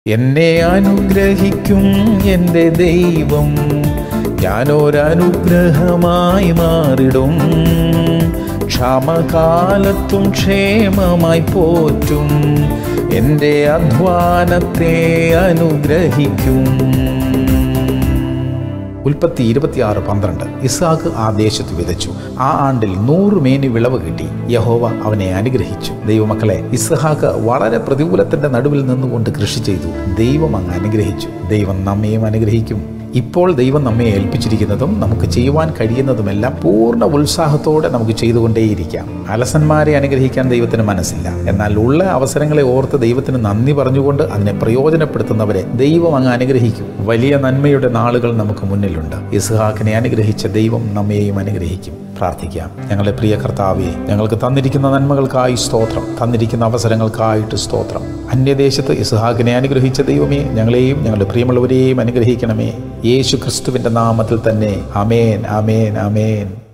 എന്നെ അനുഗ്രഹിക്കും എൻ്റെ ദൈവം ഞാനൊരനുഗ്രഹമായി മാറിടും ക്ഷാമകാലത്തും ക്ഷേമമായി പോറ്റും എൻ്റെ അധ്വാനത്തെ അനുഗ്രഹിക്കും ഉൽപ്പത്തി ഇരുപത്തിയാറ് പന്ത്രണ്ട് ഇസാഖ് ആ ദേശത്ത് വിതച്ചു ആ ആണ്ടിൽ നൂറ് മേനി വിളവ് കിട്ടി യഹോവ അവനെ അനുഗ്രഹിച്ചു ദൈവമക്കളെ ഇസ്ഹാക്ക് വളരെ പ്രതികൂലത്തിന്റെ നടുവിൽ നിന്നുകൊണ്ട് കൃഷി ചെയ്തു ദൈവം അങ്ങ് അനുഗ്രഹിച്ചു ദൈവം നമ്മയും അനുഗ്രഹിക്കും ഇപ്പോൾ ദൈവം നമ്മെ ഏൽപ്പിച്ചിരിക്കുന്നതും നമുക്ക് ചെയ്യുവാൻ കഴിയുന്നതുമെല്ലാം പൂർണ്ണ ഉത്സാഹത്തോടെ നമുക്ക് ചെയ്തുകൊണ്ടേയിരിക്കാം അലസന്മാരെ അനുഗ്രഹിക്കാൻ ദൈവത്തിന് മനസ്സില്ല എന്നാൽ ഉള്ള അവസരങ്ങളെ ഓർത്ത് ദൈവത്തിന് നന്ദി പറഞ്ഞുകൊണ്ട് അതിനെ പ്രയോജനപ്പെടുത്തുന്നവരെ ദൈവം അങ്ങ് അനുഗ്രഹിക്കും വലിയ നന്മയുടെ നാളുകൾ നമുക്ക് മുന്നിലുണ്ട് ഇസ്ഹാക്കിനെ അനുഗ്രഹിച്ച ദൈവം നമ്മെയും അനുഗ്രഹിക്കും പ്രാർത്ഥിക്കാം ഞങ്ങളുടെ പ്രിയ കർത്താവെ ഞങ്ങൾക്ക് തന്നിരിക്കുന്ന നന്മകൾക്കായി സ്തോത്രം തന്നിരിക്കുന്ന അവസരങ്ങൾക്കായിട്ട് സ്തോത്രം അന്യദേശത്ത് ഇസ്ഹാക്കിനെ അനുഗ്രഹിച്ച ദൈവമേ ഞങ്ങളെയും ഞങ്ങളുടെ പ്രിയമുള്ളവരെയും അനുഗ്രഹിക്കണമേ യേശു ക്രിസ്തുവിൻ്റെ നാമത്തിൽ തന്നെ അമേൻ അമേൻ അമേൻ